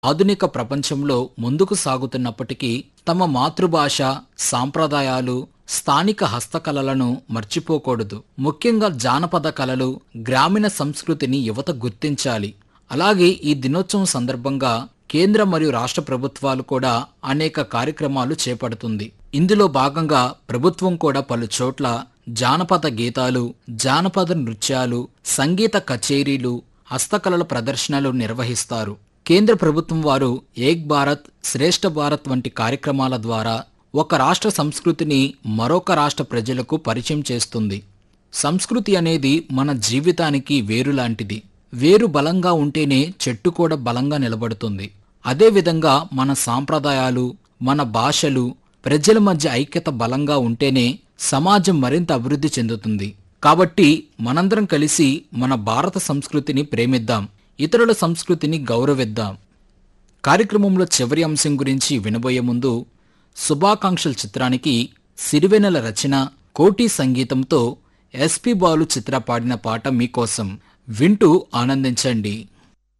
ఆధునిక ప్రపంచంలో ముందుకు సాగుతున్నప్పటికీ తమ మాతృభాష సాంప్రదాయాలు స్థానిక హస్తకళలను మర్చిపోకూడదు ముఖ్యంగా జానపద కళలు గ్రామీణ సంస్కృతిని యువత గుర్తించాలి అలాగే ఈ దినోత్సవం సందర్భంగా కేంద్ర మరియు రాష్ట్ర ప్రభుత్వాలు కూడా అనేక కార్యక్రమాలు చేపడుతుంది ఇందులో భాగంగా ప్రభుత్వం కూడా పలు చోట్ల జానపద గీతాలు జానపద నృత్యాలు సంగీత కచేరీలు హస్తకళల ప్రదర్శనలు నిర్వహిస్తారు కేంద్ర ప్రభుత్వం వారు ఏక్ భారత్ శ్రేష్ఠ భారత్ వంటి కార్యక్రమాల ద్వారా ఒక రాష్ట్ర సంస్కృతిని మరొక రాష్ట్ర ప్రజలకు పరిచయం చేస్తుంది సంస్కృతి అనేది మన జీవితానికి వేరు లాంటిది వేరు బలంగా ఉంటేనే చెట్టు కూడా బలంగా నిలబడుతుంది అదేవిధంగా మన సాంప్రదాయాలు మన భాషలు ప్రజల మధ్య ఐక్యత బలంగా ఉంటేనే సమాజం మరింత అభివృద్ధి చెందుతుంది కాబట్టి మనందరం కలిసి మన భారత సంస్కృతిని ప్రేమిద్దాం ఇతరుల సంస్కృతిని గౌరవిద్దాం కార్యక్రమంలో చివరి అంశం గురించి వినబోయే ముందు శుభాకాంక్షల చిత్రానికి సిరివెనెల రచన కోటి సంగీతంతో ఎస్పి బాలు చిత్ర పాడిన పాట మీకోసం వింటూ ఆనందించండి